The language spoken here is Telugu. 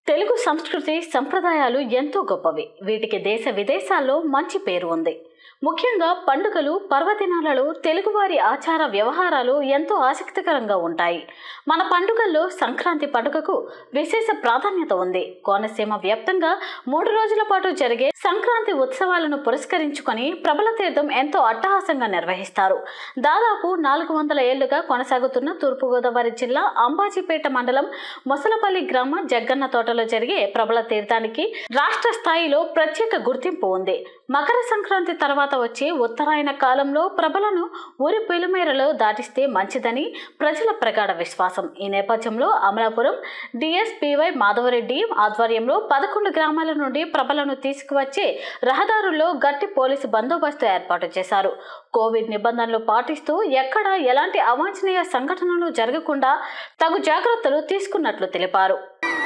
తెలుగు సంస్కృతి సంప్రదాయాలు ఎంతో గొప్పవి వీటికి దేశ విదేశాల్లో మంచి పేరు ఉంది ముఖ్యంగా పండుగలు పర్వదినాలలో తెలుగువారి ఆచార వ్యవహారాలు ఎంతో ఆసక్తికరంగా ఉంటాయి మన పండుగల్లో సంక్రాంతి పండుగకు విశేష ప్రాధాన్యత ఉంది కోనసీమ వ్యాప్తంగా మూడు రోజుల పాటు జరిగే సంక్రాంతి ఉత్సవాలను పురస్కరించుకొని ప్రబల తీర్థం ఎంతో అట్టహాసంగా నిర్వహిస్తారు దాదాపు నాలుగు వందల ఏళ్లుగా కొనసాగుతున్న తూర్పుగోదావరి జిల్లా అంబాజీపేట మండలం మొసలపల్లి గ్రామ జగ్గన్న తోటలో జరిగే ప్రబల తీర్థానికి రాష్ట్ర స్థాయిలో ప్రత్యేక గుర్తింపు ఉంది మకర సంక్రాంతి తర్వాత వచ్చే ఉత్తరాయణ కాలంలో ప్రభలను ఊరి పొలిమేరలో దాటిస్తే మంచిదని ప్రజల ప్రగాఢ విశ్వాసం ఈ నేపథ్యంలో అమలాపురం డిఎస్పివై మాధవరెడ్డి ఆధ్వర్యంలో పదకొండు గ్రామాల నుండి ప్రభలను తీసుకువచ్చే రహదారుల్లో గట్టి పోలీసు బందోబస్తు ఏర్పాటు చేశారు కోవిడ్ నిబంధనలు పాటిస్తూ ఎక్కడ ఎలాంటి అవాంఛనీయ సంఘటనలు జరగకుండా తగు జాగ్రత్తలు తీసుకున్నట్లు తెలిపారు